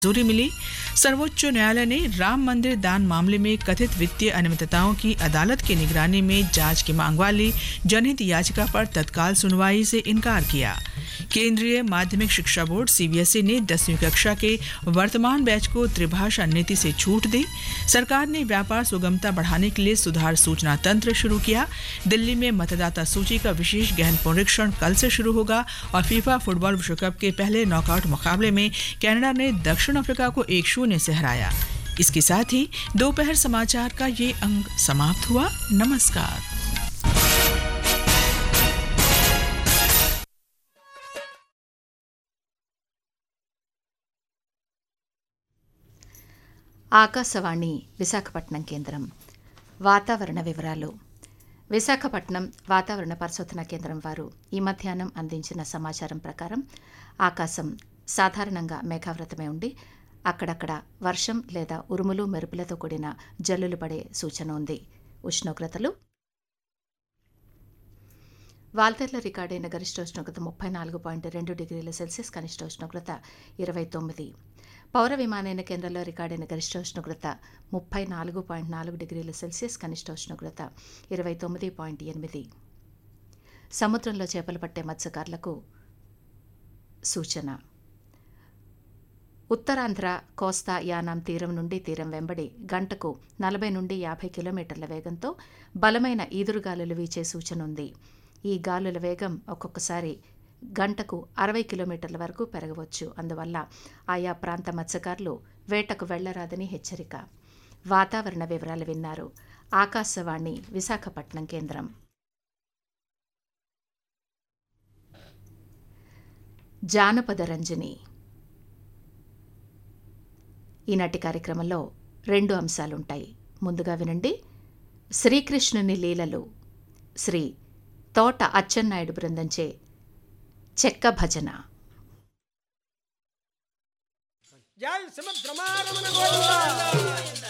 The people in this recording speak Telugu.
मंजूरी मिली सर्वोच्च न्यायालय ने राम मंदिर दान मामले में कथित वित्तीय अनियमितताओं की अदालत की निगरानी में जांच की मांग वाली जनहित याचिका पर तत्काल सुनवाई से इनकार किया केंद्रीय माध्यमिक शिक्षा बोर्ड सीबीएसई ने दसवीं कक्षा के वर्तमान बैच को त्रिभाषा नीति से छूट दी सरकार ने व्यापार सुगमता बढ़ाने के लिए सुधार सूचना तंत्र शुरू किया दिल्ली में मतदाता सूची का विशेष गहन पुनरीक्षण कल से शुरू होगा और फीफा फुटबॉल विश्व कप के पहले नॉकआउट मुकाबले में कनाडा ने दक्षिण अफ्रीका को एक शून्य से हराया इसके साथ ही दोपहर समाचार का ये अंक समाप्त हुआ नमस्कार ఆకాశవాణి విశాఖపట్నం కేంద్రం వాతావరణ వివరాలు విశాఖపట్నం వాతావరణ పరిశోధన కేంద్రం వారు ఈ మధ్యాహ్నం అందించిన సమాచారం ప్రకారం ఆకాశం సాధారణంగా మేఘావృతమై ఉండి అక్కడక్కడ వర్షం లేదా ఉరుములు మెరుపులతో కూడిన జల్లులు పడే సూచన ఉంది ఉష్ణోగ్రతలు వాల్తేర్లో రికార్డైన గరిష్ట ఉష్ణోగ్రత ముప్పై నాలుగు పాయింట్ రెండు డిగ్రీల సెల్సియస్ కనిష్ట ఉష్ణోగ్రత ఇరవై తొమ్మిది పౌర విమానయాన కేంద్రంలో రికార్డైన గరిష్ట ఉష్ణోగ్రత ముప్పై నాలుగు పాయింట్ నాలుగు డిగ్రీల సెల్సియస్ కనిష్ట ఉష్ణోగ్రత ఇరవై తొమ్మిది పాయింట్ ఎనిమిది సముద్రంలో చేపలు పట్టే మత్స్యకారులకు సూచన ఉత్తరాంధ్ర కోస్తా యానాం తీరం నుండి తీరం వెంబడి గంటకు నలభై నుండి యాభై కిలోమీటర్ల వేగంతో బలమైన ఈదురుగాలులు వీచే సూచన ఉంది ఈ గాలుల వేగం ఒక్కొక్కసారి గంటకు అరవై కిలోమీటర్ల వరకు పెరగవచ్చు అందువల్ల ఆయా ప్రాంత మత్స్యకారులు వేటకు వెళ్లరాదని హెచ్చరిక వాతావరణ వివరాలు విన్నారు ఆకాశవాణి విశాఖపట్నం కేంద్రం జానపద రంజని ఈనాటి కార్యక్రమంలో రెండు అంశాలుంటాయి ముందుగా వినండి శ్రీకృష్ణుని లీలలు శ్రీ తోట అచ్చెన్నాయుడు బృందంచే చెక్క భజన జై సుమద్రమారమణ గోవింద